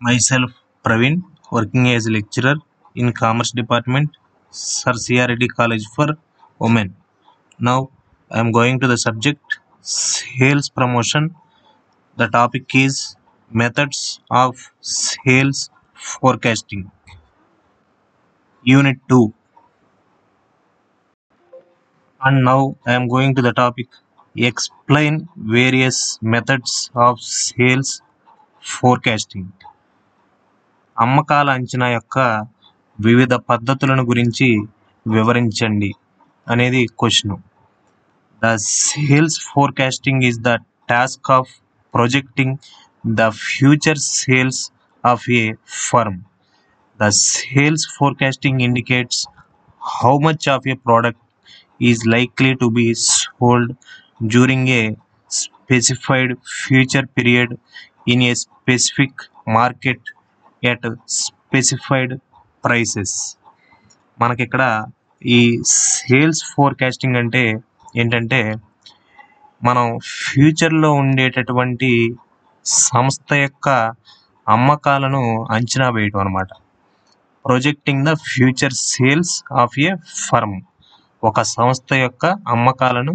myself Praveen, working as a lecturer in Commerce Department, Sir CRD College for Women. Now I am going to the subject sales promotion. The topic is methods of sales forecasting. Unit 2. And now I am going to the topic explain various methods of sales forecasting. అమ్మకాల అంచనా యొక్క వివిధ పద్ధతులను గురించి వివరించండి అనేది question the sales forecasting is the task of projecting the future sales of a firm the sales forecasting indicates how much of a product is likely to be sold during a specified future period in a specific market at specified prices మనకి ఇక్కడ ఈ sales forecasting అంటే ఏంటంటే మనం ఫ్యూచర్లో ఉండేటటువంటి సంస్థ యొక్క అమ్మకాలను అంచనా వేయటం అనమాట projecting the future sales of a firm ఒక సంస్థ యొక్క అమ్మకాలను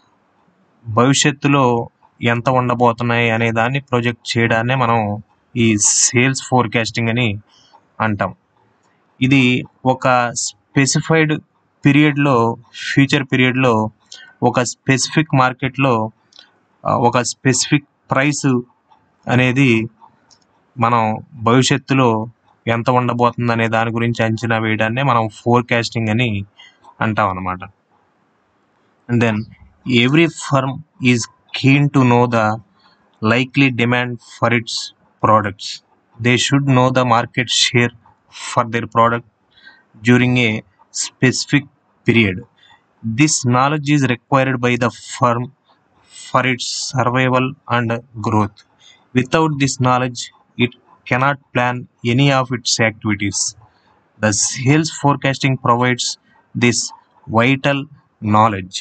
భవిష్యత్తులో ఎంత ఉండబోతున్నాయి అనే దాన్ని ప్రొజెక్ట్ చేయడాన్నే మనం ఈ సేల్స్ ఫోర్కాస్టింగ్ అని అంటాం ఇది ఒక స్పెసిఫైడ్ పీరియడ్లో ఫ్యూచర్ పీరియడ్లో ఒక స్పెసిఫిక్ మార్కెట్లో ఆ, ఒక స్పెసిఫిక్ ప్రైస్ అనేది మనం భవిష్యత్తులో ఎంత ఉండబోతుంది అనే దాని గురించి అంచనా వేయడాన్నే మనం ఫోర్కాస్టింగ్ అని అంటాం అనమాట and then every firm is keen to know the likely demand for its products. They should know the market share for their product during a specific period. This knowledge is required by the firm for its survival and growth. Without this knowledge, it cannot plan any of its activities. The sales forecasting provides this vital knowledge.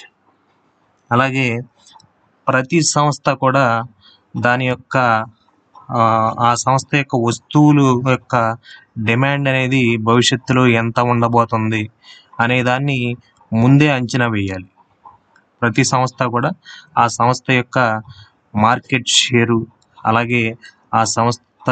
అలాగే ప్రతి సంస్థ కూడా దాని యొక్క ఆ, ఆ సంస్థ యొక్క వస్తువులు యొక్క డిమాండ్ అనేది భవిష్యత్తులో ఎంత ఉండబోతుంది అనే దాన్ని ముందే అంచనా వేయాలి ప్రతి సంస్థ కూడా ఆ సంస్థ యొక్క మార్కెట్ షేరు అలాగే ఆ సంస్థ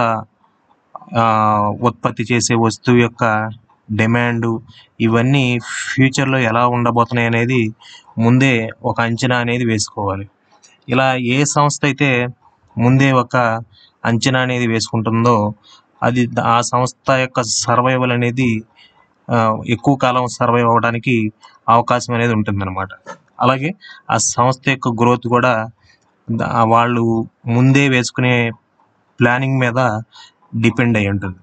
ఆ, ఉత్పత్తి చేసే వస్తువు యొక్క డిమాండ్ ఇవన్నీ ఫ్యూచర్లో ఎలా ఉండబోతున్నాయి అనేది ముందే ఒక అంచనా అనేది వేసుకోవాలి ఇలా ఏ సంస్థ అయితే ముందే ఒక అంచనా అనేది వేసుకుంటుందో అది ద- ఆ సంస్థ యొక్క సర్వైవల్ అనేది ఆ, ఎక్కువ కాలం సర్వైవ్ అవ్వడానికి అవకాశం అనేది ఉంటుందన్నమాట అలాగే ఆ సంస్థ యొక్క గ్రోత్ కూడా ద- వాళ్ళు ముందే వేసుకునే ప్లానింగ్ మీద డిపెండ్ అయి ఉంటుంది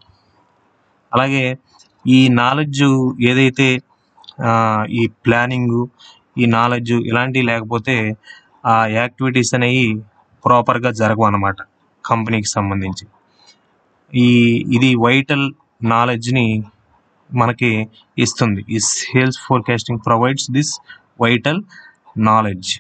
అలాగే ఈ నాలెడ్జ్ ఏదైతే ఆ, ఈ ప్లానింగ్ ఈ నాలెడ్జ్ ఇలాంటివి లేకపోతే ఆ యాక్టివిటీస్ అనేవి ప్రాపర్గా జరగవు అన్నమాట కంపెనీకి సంబంధించి ఈ ఇది వైటల్ నాలెడ్జ్ని మనకి ఇస్తుంది ఈ sales forecasting provides this vital knowledge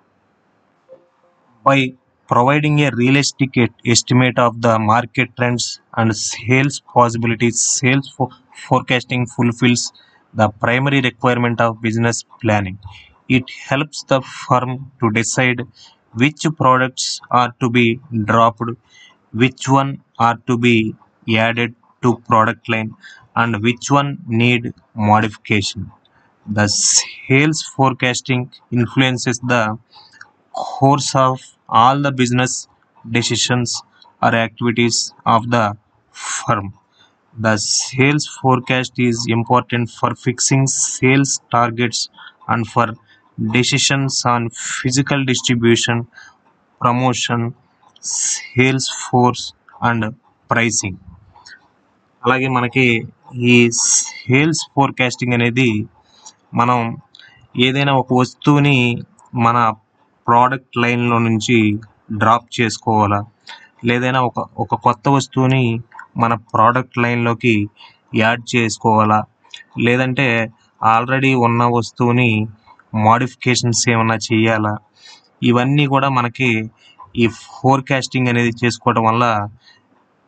by providing a realistic e- estimate of the market trends and sales possibilities sales fo- forecasting fulfills the primary requirement of business planning it helps the firm to decide which products are to be dropped which one are to be added to product line and which one need modification the sales forecasting influences the course of all the business decisions or activities of the firm. The sales forecast is important for fixing sales targets and for decisions on physical distribution, promotion, sales force, and pricing. అలాగే మనకి ఈ sales forecasting అనేది మనం ఏదైనా ఒక వస్తువుని మన product లైన్లో నుంచి డ్రాప్ చేసుకోవాలా లేదైనా ఒక ఒక కొత్త వస్తువుని మన ప్రోడక్ట్ లైన్లోకి యాడ్ చేసుకోవాలా లేదంటే ఆల్రెడీ ఉన్న వస్తువుని మోడిఫికేషన్స్ ఏమైనా చేయాలా ఇవన్నీ కూడా మనకి ఈ ఫోర్కాస్టింగ్ అనేది చేసుకోవడం వల్ల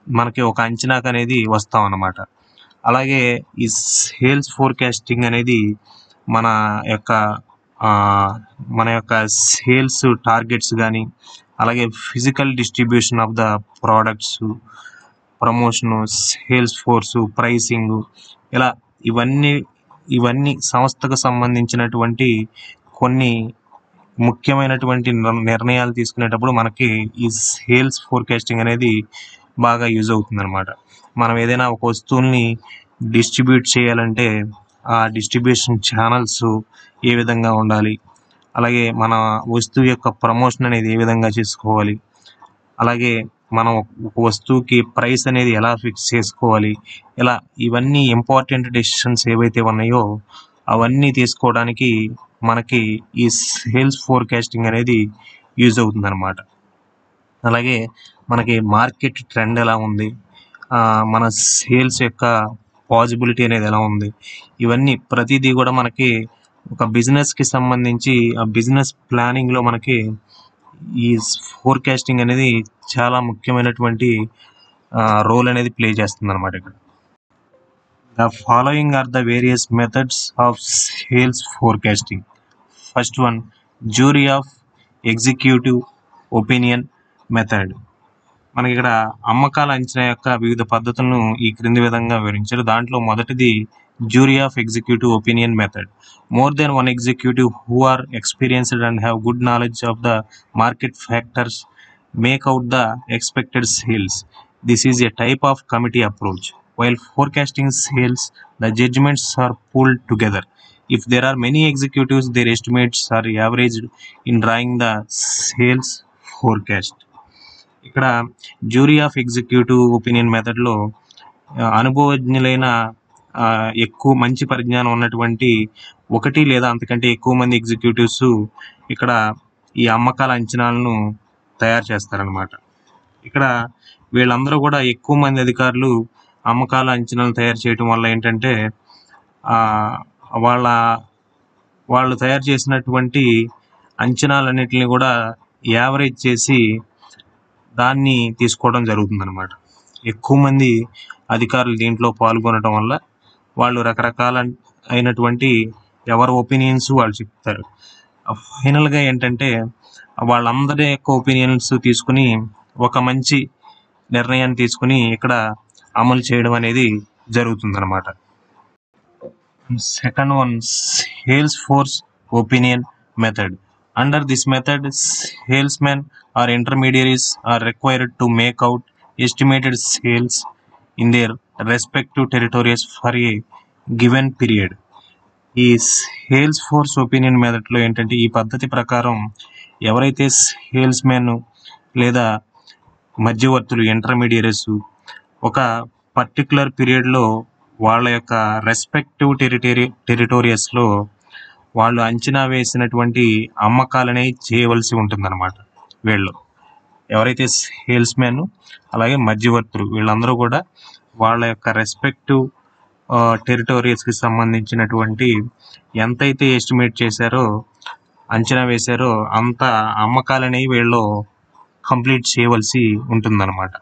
మనకి ఒక అంచనాకు అనేది వస్తాం అన్నమాట అలాగే ఈ సేల్స్ ఫోర్కాస్టింగ్ అనేది మన యొక్క ఆ, మన యొక్క సేల్స్ టార్గెట్స్ కానీ అలాగే physical distribution of the products promotion sales force pricing ఇలా ఇవన్నీ ఇవన్నీ సంస్థకు సంబంధించినటువంటి కొన్ని ముఖ్యమైనటువంటి నిర్- నిర్ణయాలు తీసుకునేటప్పుడు మనకి ఈ సేల్స్ ఫోర్కాస్టింగ్ అనేది బాగా యూజ్ అవుతుంది అనమాట మనం ఏదైనా ఒక వస్తువుల్ని డిస్ట్రిబ్యూట్ చేయాలంటే ఆ డిస్ట్రిబ్యూషన్ ఛానల్స్ ఏ విధంగా ఉండాలి అలాగే మన వస్తువు యొక్క ప్రమోషన్ అనేది ఏ విధంగా చేసుకోవాలి అలాగే మనం ఒక వస్తువుకి ప్రైస్ అనేది ఎలా ఫిక్స్ చేసుకోవాలి ఇలా ఇవన్నీ ఇంపార్టెంట్ డెసిషన్స్ ఏవైతే ఉన్నాయో అవన్నీ తీసుకోవడానికి మనకి ఈ సేల్స్ ఫోర్కాస్టింగ్ అనేది యూజ్ అవుతుంది అనమాట అలాగే మనకి మార్కెట్ ట్రెండ్ ఎలా ఉంది ఆ, మన సేల్స్ యొక్క పాజిబిలిటీ అనేది ఎలా ఉంది ఇవన్నీ ప్రతిదీ కూడా మనకి ఒక బిజినెస్కి సంబంధించి ఆ బిజినెస్ ప్లానింగ్లో మనకి ఈ ఫోర్కాస్టింగ్ అనేది చాలా ముఖ్యమైనటువంటి రోల్ అనేది ప్లే చేస్తుంది అనమాట ఇక్కడ the following are the various methods of sales forecasting first one jury of executive opinion method మనకి ఇక్కడ అమ్మకాల అంచనా యొక్క వివిధ పద్ధతులను ఈ క్రింది విధంగా వివరించారు దాంట్లో మొదటిది jury of executive opinion method more than one executive who are experienced and have good knowledge of the market factors make out the expected sales. This is a type of committee approach. While forecasting sales, the judgments are pulled together. If there are many executives, their estimates are averaged in drawing the sales forecast. ఇక్కడ jury of executive opinion మెథడ్లో అనుభవజ్ఞులైన ఆ, ఎక్కువ మంచి పరిజ్ఞానం ఉన్నటువంటి ఒకటి లేదా అంతకంటే ఎక్కువ మంది ఎగ్జిక్యూటివ్స్ ఇక్కడ ఈ అమ్మకాల అంచనాలను తయారు చేస్తారనమాట ఇక్కడ వీళ్ళందరూ కూడా ఎక్కువ మంది అధికారులు అమ్మకాల అంచనాలు తయారు చేయటం వల్ల ఏంటంటే ఆ, వాళ్ళ వాళ్ళు తయారు చేసినటువంటి అంచనాలన్నిటిని కూడా యావరేజ్ చేసి దాన్ని తీసుకోవడం జరుగుతుంది అనమాట ఎక్కువ మంది అధికారులు దీంట్లో పాల్గొనడం వల్ల వాళ్ళు రకరకాల అయినటువంటి ఎవరి ఒపీనియన్స్ వాళ్ళు చెప్తారు ఫైనల్గా ఏంటంటే వాళ్ళందరి యొక్క ఒపీనియన్స్ తీసుకుని ఒక మంచి నిర్ణయాన్ని తీసుకుని ఇక్కడ అమలు చేయడం అనేది జరుగుతుందన్నమాట second one sales force opinion method under this method salesmen or intermediaries are required to make out estimated sales in their respective territories for a given period ఈ సేల్స్ ఫోర్స్ ఒపీనియన్ మెథడ్లో ఏంటంటే ఈ పద్ధతి ప్రకారం ఎవరైతే సేల్స్ మెన్ లేదా మధ్యవర్తులు intermediates ఒక పర్టికులర్ పీరియడ్లో వాళ్ళ యొక్క రెస్పెక్టివ్ టెరిటరీ టెరిటోరియస్లో వాళ్ళు అంచనా వేసినటువంటి అమ్మకాలనే చేయవలసి ఉంటుందన్నమాట వీళ్ళు ఎవరైతే సేల్స్ మెన్ అలాగే మధ్యవర్తులు వీళ్ళందరూ కూడా వాళ్ళ యొక్క రెస్పెక్టివ్ టెరిటోరియస్కి సంబంధించినటువంటి ఎంతైతే ఎస్టిమేట్ చేశారో అంచనా వేశారో అంత అమ్మకాలనేవి వీళ్ళు కంప్లీట్ చేయవలసి ఉంటుందన్నమాట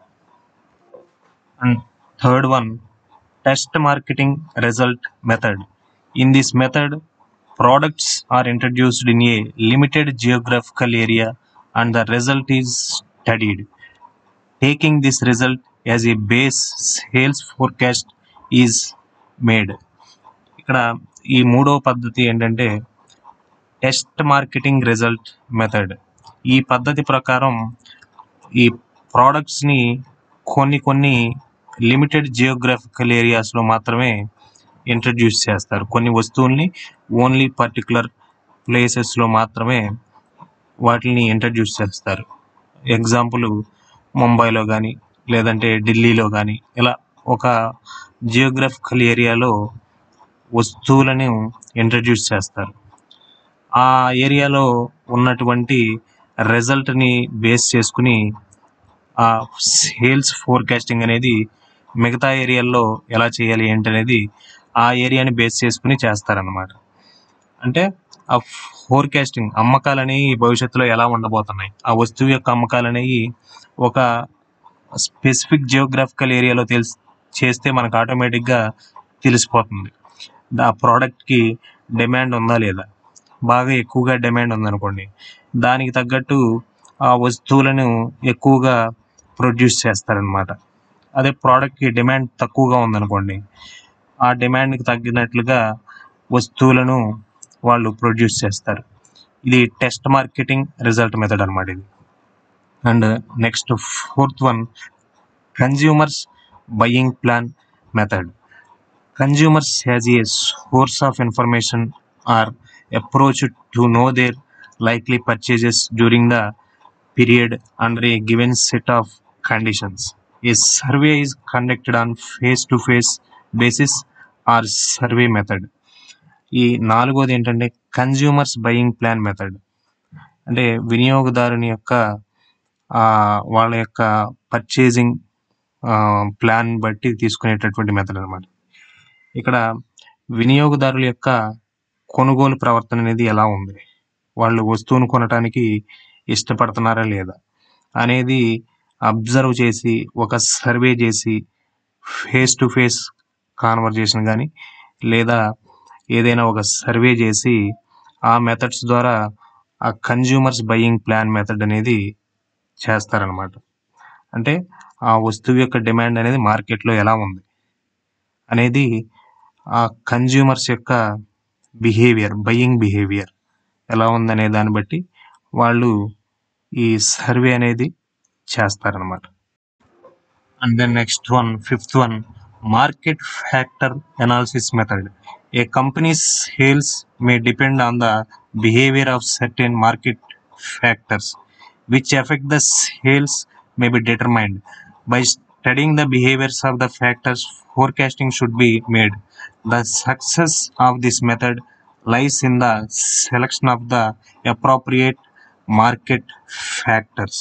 and third one test marketing result method in this method products are introduced in a limited geographical area and the result is studied. Taking this result as a base sales forecast is made. ఇక్కడ ఈ మూడో పద్ధతి ఏంటంటే test marketing result method ఈ పద్ధతి ప్రకారం ఈ ప్రోడక్ట్స్ని కొన్ని కొన్ని లిమిటెడ్ జియోగ్రఫికల్ ఏరియాస్లో మాత్రమే ఇంట్రడ్యూస్ చేస్తారు కొన్ని వస్తువుల్ని ఓన్లీ పర్టికులర్ ప్లేసెస్లో మాత్రమే వాటిని ఇంట్రడ్యూస్ చేస్తారు ఎగ్జాంపుల్ ముంబైలో కానీ లేదంటే ఢిల్లీలో కానీ ఇలా ఒక జియోగ్రఫికల్ ఏరియాలో వస్తువులను ఇంట్రడ్యూస్ చేస్తారు ఆ ఏరియాలో ఉన్నటువంటి రిజల్ట్ని బేస్ చేసుకుని ఆ సేల్స్ ఫోర్కాస్టింగ్ అనేది మిగతా ఏరియాల్లో ఎలా చేయాలి ఏంటి అనేది ఆ ఏరియాని బేస్ చేసుకుని చేస్తారన్నమాట అంటే ఆ ఫోర్కాస్టింగ్ అమ్మకాలు అనేవి భవిష్యత్తులో ఎలా ఉండబోతున్నాయి ఆ వస్తువు యొక్క అమ్మకాలు అనేవి ఒక స్పెసిఫిక్ జియోగ్రాఫికల్ ఏరియాలో తెలిసి చేస్తే మనకు ఆటోమేటిక్గా తెలిసిపోతుంది ఆ ప్రోడక్ట్కి డిమాండ్ ఉందా లేదా బాగా ఎక్కువగా డిమాండ్ ఉందనుకోండి దానికి తగ్గట్టు ఆ వస్తువులను ఎక్కువగా ప్రొడ్యూస్ చేస్తారనమాట అదే ప్రోడక్ట్కి డిమాండ్ తక్కువగా ఉందనుకోండి ఆ డిమాండ్కి తగ్గినట్లుగా వస్తువులను వాళ్ళు ప్రొడ్యూస్ చేస్తారు ఇది టెస్ట్ మార్కెటింగ్ రిజల్ట్ మెథడ్ అనమాట ఇది and next fourth one consumers buying plan method consumers has a source of information or approach to know their likely purchases during the period under a given set of conditions. A survey is conducted on face-to-face basis or survey method. ఈ నాలుగోది ఏంటంటే consumers buying plan method అంటే వినియోగదారుని యొక్క ఆ, వాళ్ళ యొక్క purchasing plan బట్టి తీసుకునేటటువంటి మెథడ్ అనమాట ఇక్కడ వినియోగదారుల యొక్క కొనుగోలు ప్రవర్తన అనేది ఎలా ఉంది వాళ్ళు వస్తువును కొనటానికి ఇష్టపడుతున్నారా లేదా అనేది అబ్జర్వ్ చేసి ఒక సర్వే చేసి ఫేస్ టు ఫేస్ కాన్వర్జేషన్ కానీ లేదా ఏదైనా ఒక సర్వే చేసి ఆ మెథడ్స్ ద్వారా ఆ కన్జ్యూమర్స్ బయ్యింగ్ ప్లాన్ మెథడ్ అనేది చేస్తారనమాట అంటే ఆ వస్తువు యొక్క డిమాండ్ అనేది మార్కెట్లో ఎలా ఉంది అనేది ఆ కన్జ్యూమర్స్ యొక్క బిహేవియర్ బయ్యింగ్ బిహేవియర్ ఎలా ఉందనే దాన్ని బట్టి వాళ్ళు ఈ సర్వే అనేది చేస్తారనమాట and then next one fifth one market factor analysis method a company's sales may depend on the behaviour of certain market factors which affect the sales may be determined. By studying the behaviors of the factors, forecasting should be made. The success of this method lies in the selection of the appropriate market factors.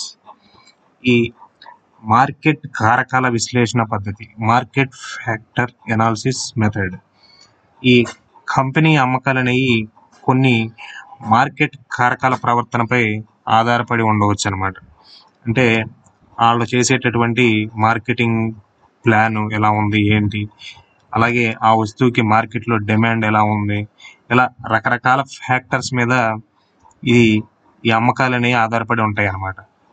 ఈ market కారకాల విశ్లేషణ పద్ధతి market factor analysis method ఈ company అమ్మకాలు అనేవి కొన్ని market కారకాల ప్రవర్తనపై ఆధారపడి ఉండవచ్చు అనమాట అంటే వాళ్ళు చేసేటటువంటి మార్కెటింగ్ ప్లాన్ ఎలా ఉంది ఏంటి అలాగే ఆ వస్తువుకి మార్కెట్లో డిమాండ్ ఎలా ఉంది ఇలా రకరకాల ఫ్యాక్టర్స్ మీద ఈ ఈ అమ్మకాలు అనేవి ఆధారపడి ఉంటాయి అన్నమాట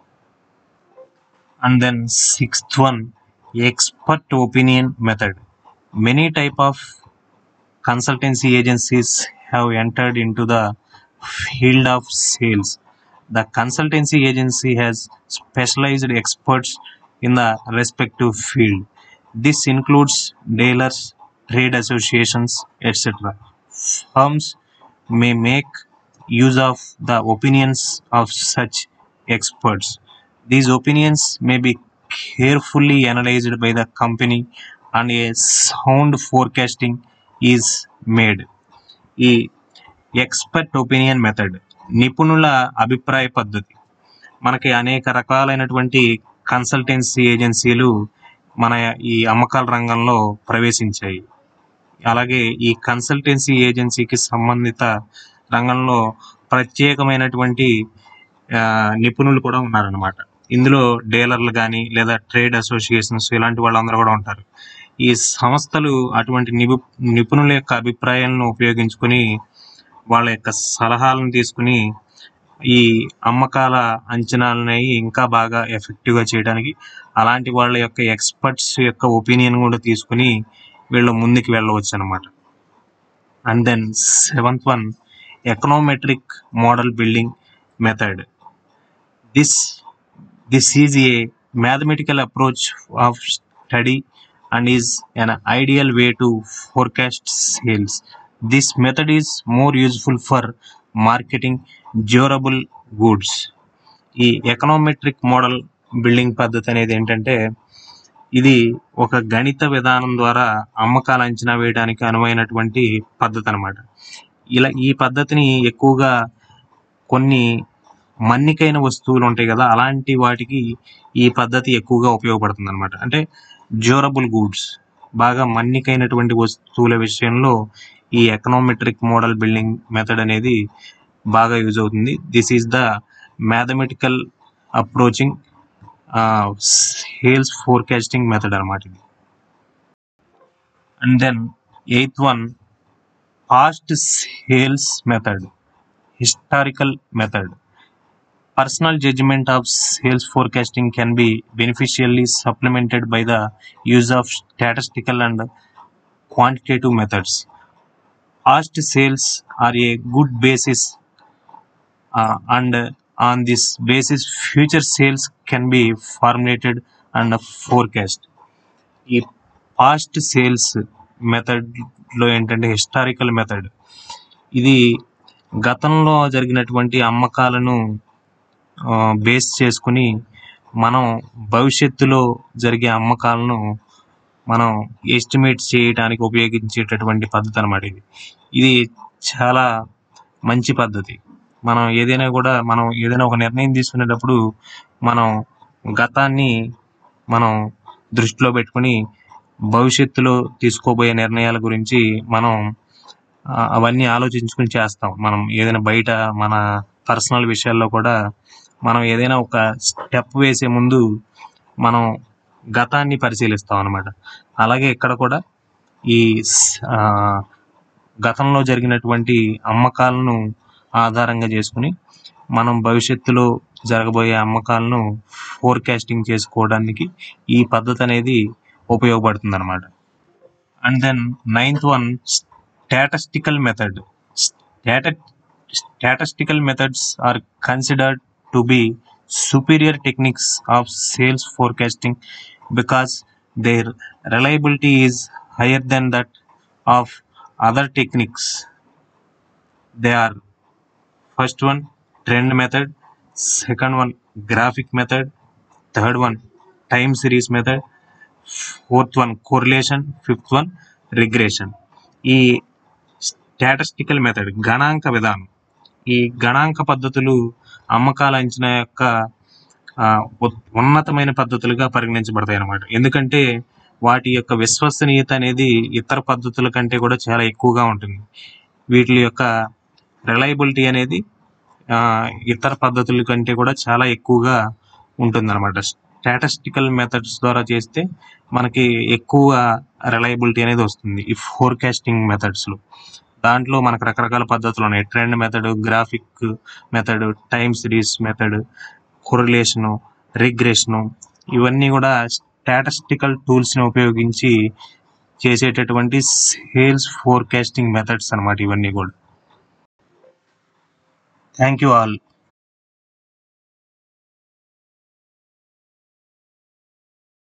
and then sixth one expert opinion method many type of consultancy agencies have entered into the field of sales the consultancy agency has specialized experts in the respective field this includes dealers trade associations etc firms may make use of the opinions of such experts these opinions may be carefully analyzed by the company and a sound forecasting is made. ఈ expert opinion method నిపుణుల అభిప్రాయ పద్ధతి మనకి అనేక రకాలైనటువంటి consultancy ఏజెన్సీలు మన ఈ అమ్మకాల రంగంలో ప్రవేశించాయి అలాగే ఈ కన్సల్టెన్సీ ఏజెన్సీకి సంబంధిత రంగంలో ప్రత్యేకమైనటువంటి ఆ, నిపుణులు కూడా ఉన్నారనమాట ఇందులో డీలర్లు కానీ లేదా ట్రేడ్ అసోసియేషన్స్ ఇలాంటి వాళ్ళందరూ కూడా ఉంటారు ఈ సంస్థలు అటువంటి నిపు నిపుణుల యొక్క అభిప్రాయాలను ఉపయోగించుకొని వాళ్ళ యొక్క సలహాలను తీసుకుని ఈ అమ్మకాల అంచనాలని ఇంకా బాగా ఎఫెక్టివ్గా చేయడానికి అలాంటి వాళ్ళ యొక్క ఎక్స్పర్ట్స్ యొక్క ఒపీనియన్ కూడా తీసుకుని వీళ్ళు ముందుకు వెళ్ళవచ్చు అనమాట and then seventh one econometric model building method this this is a mathematical approach of study and is an ideal way to forecast sales this method is more useful for marketing durable goods ఈ econometric model building పద్ధతి అనేది ఏంటంటే ఇది ఒక గణిత విధానం ద్వారా అమ్మకాలు అంచనా వేయడానికి అనువైనటువంటి పద్ధతి అనమాట ఇలా ఈ పద్ధతిని ఎక్కువగా కొన్ని మన్నికైన వస్తువులు ఉంటాయి కదా అలాంటి వాటికి ఈ పద్ధతి ఎక్కువగా ఉపయోగపడుతుంది అనమాట అంటే డ్యూరబుల్ గూడ్స్ బాగా మన్నికైనటువంటి వస్తువుల విషయంలో ఈ ఎకనామెట్రిక్ మోడల్ బిల్డింగ్ మెథడ్ అనేది బాగా యూజ్ అవుతుంది this is the mathematical approaching sales forecasting method అనమాట ఇది and then eighth one past sales method historical method personal judgment of sales forecasting can be beneficially supplemented by the use of statistical and quantitative methods. Past sales are a good basis, uh, and on this basis, future sales can be formulated and forecast. ఈ past sales మెథడ్లో ఏంటంటే historical method ఇది గతంలో జరిగినటువంటి అమ్మకాలను base చేసుకుని మనం భవిష్యత్తులో జరిగే అమ్మకాలను మనం ఎస్టిమేట్ చేయడానికి ఉపయోగించేటటువంటి పద్ధతి అనమాట ఇది ఇది చాలా మంచి పద్ధతి మనం ఏదైనా కూడా మనం ఏదైనా ఒక నిర్ణయం తీసుకునేటప్పుడు మనం గతాన్ని మనం దృష్టిలో పెట్టుకుని భవిష్యత్తులో తీసుకోబోయే నిర్ణయాల గురించి మనం ఆ, అవన్నీ ఆలోచించుకుని చేస్తాం మనం ఏదైనా బయట మన పర్సనల్ విషయాల్లో కూడా మనం ఏదైనా ఒక స్టెప్ వేసే ముందు మనం గతాన్ని పరిశీలిస్తాం అనమాట అలాగే ఇక్కడ కూడా ఈ స్- ఆ, గతంలో జరిగినటువంటి అమ్మకాలను ఆధారంగా చేసుకుని మనం భవిష్యత్తులో జరగబోయే అమ్మకాలను ఫోర్కాస్టింగ్ చేసుకోవడానికి ఈ పద్ధతి అనేది ఉపయోగపడుతుంది అనమాట and then ninth one statistical method statistical methods are considered to be superior techniques of sales forecasting because their reliability is higher than that of other techniques. They are first one trend method, second one graphic method, third one time series method, fourth one correlation, fifth one regression. ఈ statistical method గణాంక విధానం ఈ గణాంక పద్ధతులు అమ్మకాల అంచనా యొక్క ఆ, ఉ- ఉన్నతమైన పద్ధతులుగా పరిగణించబడతాయి అన్నమాట ఎందుకంటే వాటి యొక్క విశ్వసనీయత అనేది ఇతర పద్ధతుల కంటే కూడా చాలా ఎక్కువగా ఉంటుంది వీటి యొక్క రిలయబిలిటీ అనేది ఆ, ఇతర పద్ధతుల కంటే కూడా చాలా ఎక్కువగా ఉంటుందన్నమాట స్టాటిస్టికల్ మెథడ్స్ ద్వారా చేస్తే మనకి ఎక్కువ రిలయబిలిటీ అనేది వస్తుంది ఈ ఫోర్కాస్టింగ్ మెథడ్స్లో దాంట్లో మనకు రకరకాల పద్ధతులు ఉన్నాయి trend method graphic method time series method correlation regression ఇవన్నీ కూడా స్టాటిస్టికల్ టూల్స్ని ఉపయోగించి చేసేటటువంటి సేల్స్ ఫోర్కాస్టింగ్ మెథడ్స్ అన్నమాట ఇవన్నీ కూడా థ్యాంక్ యూ ఆల్